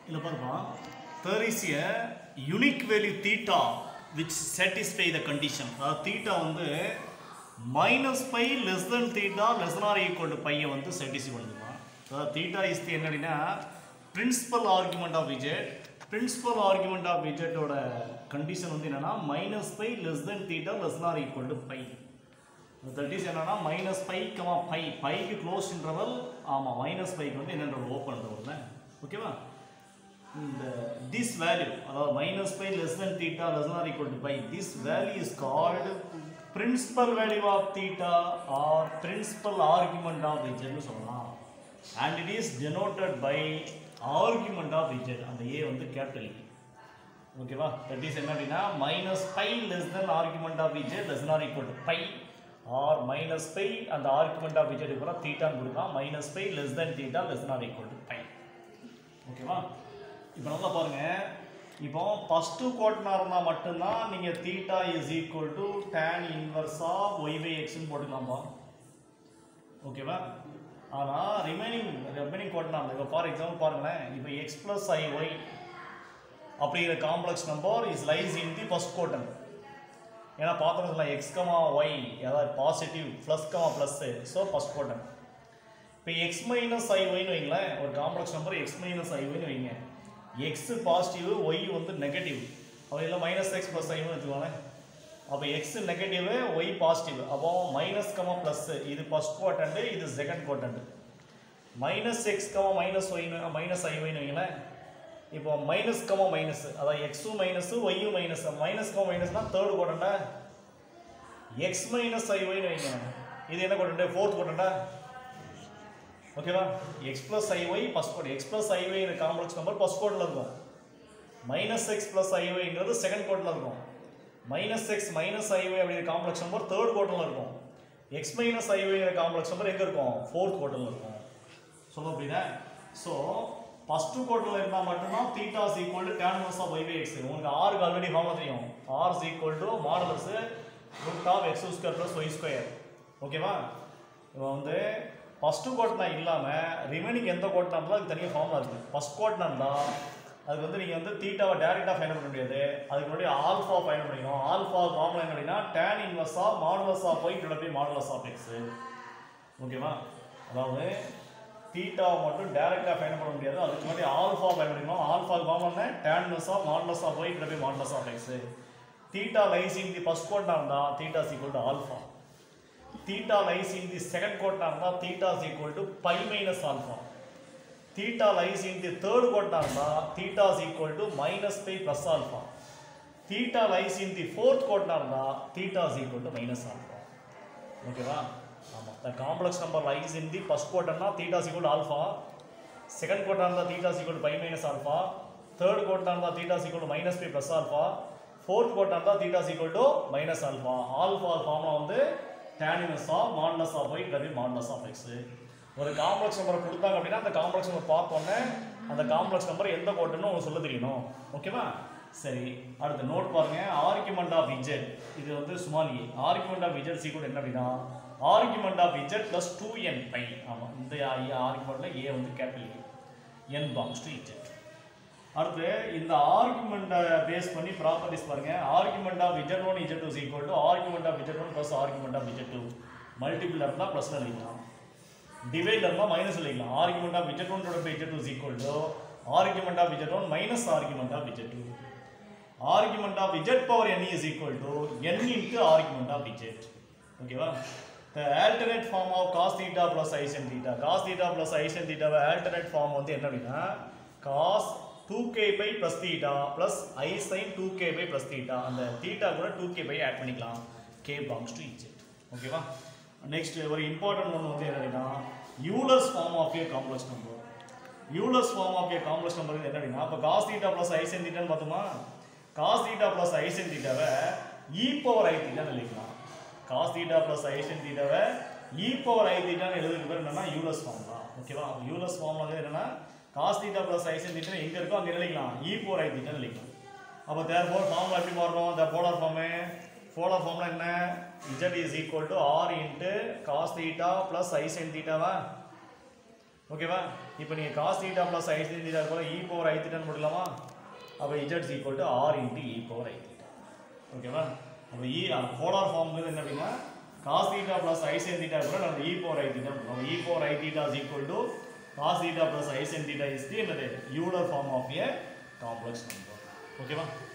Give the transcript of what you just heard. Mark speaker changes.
Speaker 1: இதில் பாருப்பா there is a unique value theta which satisfy the condition அதாவது theta வந்து minus pi less then theta less than or equal to பையை வந்து satisfy பண்ணுதுப்பா அதாவது தீட்டா இஸ் என்ன அப்படின்னா principal argument of z principal argument of விஜெட்டோட condition வந்து என்னன்னா minus pi less then theta less than or equal to pi that is என்னன்னா மைனஸ் பை கமா பை பைக்கு க்ளோஸ் இன்டர்வல் ஆமாம் மைனஸ் பைக்கு வந்து என்ன ஓப்பன் இன்டர்வல் ஓகேவா இந்த திஸ் வேல்யூ அதாவது minus pi less then theta less or equal to pi this value is called principal value of theta or principal argument of இஜெட்னு சொல்லலாம் and it is denoted by argument of z அந்த ஏ வந்து capital ஏ ஓகேவா that is என்ன அப்படின்னா minus pi less then argument of z less or equal to pi or minus pi அந்த argument of z கூட தீட்டான்னு கொடுக்கலாம் minus pi less then theta less or equal to pi ஓகேவா இப்போ நல்லா பாருங்க இப்போ ஃபஸ்ட்டு கோட்டனாக இருந்தால் மட்டும்தான் நீங்கள் theta is equal to tan இன்வர்ஸா ஒய் பை எக்ஸ்னு போட்டுக்கலாம்ப்பா ஓகேவா ஆனால் ரிமைனிங் ரிமைனிங் கோட்டனாக இருந்தால் இப்போ ஃபார் எக்ஸாம்பிள் பாருங்களேன் இப்போ எக்ஸ் ப்ளஸ் ஐ ஒய் அப்படிங்கிற complex number is lies in the first quadrant ஏன்னா பார்த்தோம்னா எக்ஸ் கமா ஒய் அதாவது positive plus comma plus so first quadrant இப்போ எக்ஸ் மைனஸ் ஐ ஒய்னு வைங்களேன் ஒரு complex number x minus i ஒய்னு வைங்க எக்ஸ் பாசிட்டிவ் ஒய் வந்து நெகட்டிவ் அப்போ இல்லை மைனஸ் எக்ஸ் ப்ளஸ் ஐன்னு வச்சுக்கோங்களேன் அப்போ எக்ஸ் நெகட்டிவ் ஒய் பாசிட்டிவ் அப்போ மைனஸ் கமா ப்ளஸ் இது ஃபஸ்ட் குவாட்டன்ட் இது second குவாட்டன்ட் minus x comma minus ஒய்னு மைனஸ் ஐ ஒய்னு வைங்களேன் இப்போ மைனஸ் கமா மைனஸ் அதாவது எக்ஸும் மைனஸ் ஒய்யும் மைனஸ் மைனஸ் கமா மைனஸ்னா தேர்ட் குவாட்டண்டா எக்ஸ் மைனஸ் ஐ ஒய்னு வைங்க இது என்ன குவாட்டன்ட் ஃபோர்த் குவாட்டண்டா ஓகேவா x plus i y first quad x plus i y complex number first கோட்டில் இருக்கும் மைனஸ் எக்ஸ் ப்ளஸ் ஐஒய்ங்கிறது செகண்ட் கோட்டில் இருக்கும் மைனஸ் எக்ஸ் மைனஸ் ஐஒய் அப்படிங்கிற காம்ப்ளெக்ஸ் நம்பர் தேர்ட் கோட்டில் இருக்கும் எக்ஸ் மைனஸ் ஐஒய்ங்கிற காம்ப்ளெக்ஸ் நம்பர் எங்கே இருக்கும் ஃபோர்த் கோட்டில் இருக்கும் சொல்ல புரியுதா ஸோ ஃபஸ்ட்டு கோட்டில் இருந்தால் மட்டும்தான் theta is equal to tan மஸ் ஆஃப் ஒய் பை எக்ஸ் உங்களுக்கு ஆருக்கு ஆல்ரெடி ஃபார்முலா தெரியும் r is equal to modulus root of x square plus y square ஓகேவா இப்போ வந்து ஃபஸ்ட்டு கோட்னா இல்லாமல் ரிமைனிங் எந்த கோட்னா இருந்தாலும் அதுக்கு தனியாக ஃபார்முலா இருக்குது ஃபஸ்ட் கோட்னா இருந்தால் அதுக்கு வந்து நீங்கள் வந்து தீட்டாவை டேரெக்டாக ஃபைண்ட் பண்ண முடியாது அதுக்கு முன்னாடி ஆல்ஃபா ஃபைண்ட் பண்ணிக்கணும் ஆல்ஃபா ஃபார்முலா என்ன அப்படின்னா tan inverse of modulus of y divide by modulus of x ஓகேவா அதாவது தீட்டாவை மட்டும் டேரெக்டாக ஃபைண்ட் பண்ண முடியாது அதுக்கு முன்னாடி ஆல்ஃபா ஃபைண்ட் பண்ணிக்கணும் alpha formula tan inverse of modulus of y divide by modulus of x theta lies in the first கோட்னா இருந்தால் theta equal to alpha theta lies in the second quadrant இருந்தால் theta is equal to pi minus alpha theta lies in the third quadrant இருந்தால் theta is equal to minus pi plus alpha theta lies in the fourth quadrant இருந்தால் theta is equal to minus alpha ஓகேவா ஆமாம் the complex number lies in the first quadrant theta is equal to alpha second quadrant இருந்தால் theta is equal to pi minus alpha third quadrant இருந்தால் theta is equal to minus pi plus alpha fourth quadrant இருந்தால் theta is equal to minus alpha alpha formula வந்து tan inverse of modulus of y கவி modulus of x ஒரு complex நம்பரை கொடுத்தாங்க அப்படின்னா அந்த complex number பார்த்தோன்னே அந்த காம்ப்ளெக்ஸ் நம்பர் எந்த கோட்டுன்னு உங்களுக்கு சொல்ல தெரியணும் ஓகேவா சரி அடுத்து நோட் பாருங்க ஆர்குமெண்ட் ஆஃப் இஜெட் இது வந்து small a argument of z equal என்ன அப்படின்னா argument of z plus two n pi ஆமாம் இந்த ஆர்குமெண்ட்டில் ஏ வந்து capital A n belongs to z அடுத்து இந்த ஆர்குமெண்ட்டை பேஸ் பண்ணி ப்ராப்பர்ட்டிஸ் பாருங்க argument of z one z two equal to argument of z one plus argument of z two multiple இருந்தால் ப்ளஸில் எழுதிக்கலாம் டிவைட் இருந்தால் மைனஸ் எழுதிக்கலாம் argument of z one by z two equal to argument of z one minus argument of z two argument of z power n is equal to n into argument of z ஓகேவா the alternate form of cos theta plus i sin theta cos theta plus i sin theta alternate form வந்து என்ன அப்படின்னா cos 2k by plus theta plus i sin 2k by plus theta அந்த theta கூட 2k by add பண்ணிக்கலாம் k belongs to z ஓகேவா next ஒரு important ஒன்று வந்து என்னன்னா Euler's form of a complex number Euler's form of a complex number என்ன அப்படின்னா இப்போ cos theta plus i sin theta பார்த்தோமா cos theta plus i sin theta why e power i theta எழுதிக்கலாம் cos theta plus i sin theta why e power i theta ன்னு எழுதுறது பேர் என்னன்னா Euler's form தான் ஓகேவா யூலர்ஸ் ஃபார்ம்ல வந்து என்னன்னா cos theta plus i sin theta எங்க இருக்கோ அங்க எழுதிக்கலாம் e power i theta ன்னு எழுதிக்கலாம் அப்போ தேர்ஃபோர் ஃபார்முலா எப்படி மாறணும் இந்த போலார் ஃபார்மு போலார் ஃபார்முலா என்ன z is equal to r into cos theta plus i sin theta வா ஓகேவா இப்போ நீங்கள் cos theta plus i sin theta போல இ பவர் ஐ தீட்டான்னு போடலாமா அப்போ இஜட்ஸ் equal to r into e power i theta ஓகேவா அப்போ இ போலார் ஃபார்ம்ங்கிறது என்ன அப்படின்னா cos theta plus i sin theta கூட நம்ம இ பவர் ஐ தீட்டா போடுறோம் e power i theta is equal to cos theta plus i sin theta is the என்னது Euler form of a complex number ஓகேவா